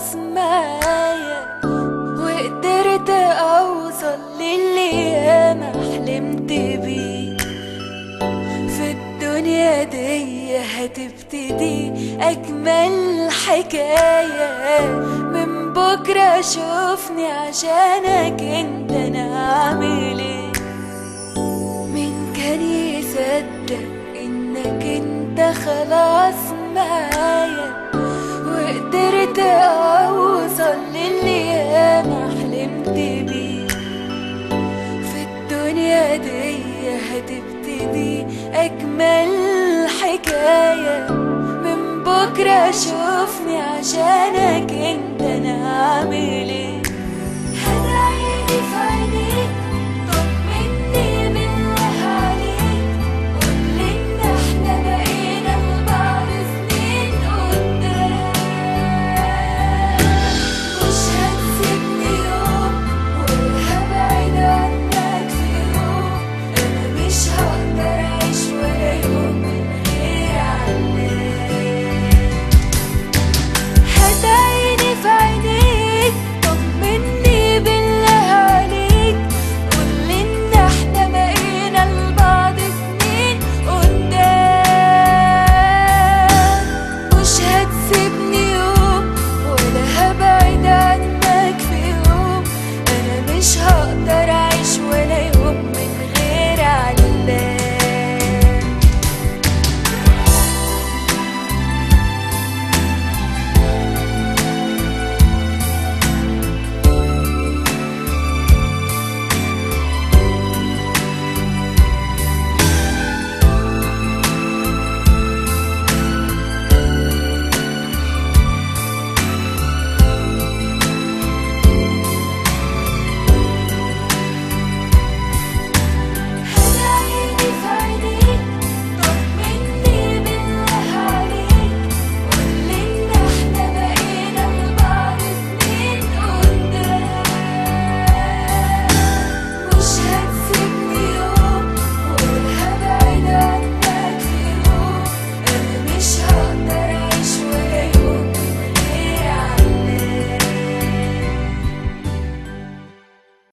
خلاص معايا وقدرت اوصل للي ياما حلمت بيه في الدنيا دي هتبتدي اجمل حكاية من بكرة شوفني عشانك انت انا عامل ايه مين كان يصدق انك انت خلاص معايا وقدرت اوصل للي ياما حلمت بيه في الدنيا دي هتبتدي اجمل حكاية من بكرة شوفني عشانك انت انا عامل ايه